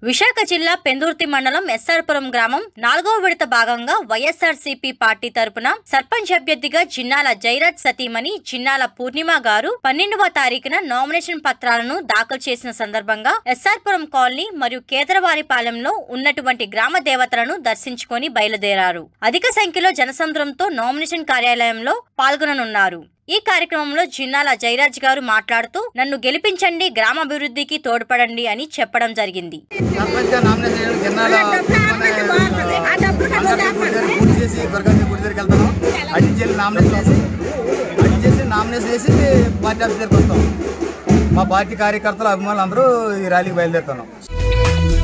విశాఖ జిల్లా పెందుర్తి మండలం ఎస్ఆర్పురం గ్రామం నాలుగో విడత భాగంగా వైఎస్ఆర్ పార్టీ తరపున సర్పంచ్ అభ్యర్థిగా జిన్నాల జైరాజ్ సతీమణి జిన్నాల పూర్ణిమ గారు పన్నెండవ తారీఖున నామినేషన్ పత్రాలను దాఖలు చేసిన సందర్భంగా ఎస్ఆర్పురం కాలనీ మరియు కేదరవారిపాలెంలో ఉన్నటువంటి గ్రామ దేవతలను దర్శించుకొని బయలుదేరారు అధిక సంఖ్యలో జనసంద్రంతో నామినేషన్ కార్యాలయంలో పాల్గొననున్నారు ఈ కార్యక్రమంలో జిన్నాల జయరాజ్ గారు మాట్లాడుతూ నన్ను గెలిపించండి గ్రామాభివృద్ధికి తోడ్పడండి అని చెప్పడం జరిగింది సర్పంచ్ గా నామినేషన్ చేయడం జిన్నాల పూర్తి చేసి దుర్గాదేవి గుడి దగ్గరికి వెళ్తాను అడిగి చేసి నామినేషన్ వేసి అడిగి చేసి నామినేషన్ వేసి పార్టీ ఆఫీస్ దగ్గరికి వస్తాం మా పార్టీ కార్యకర్తలు అభిమానులు అందరూ ఈ ర్యాలీకి బయలుదేరుతున్నాం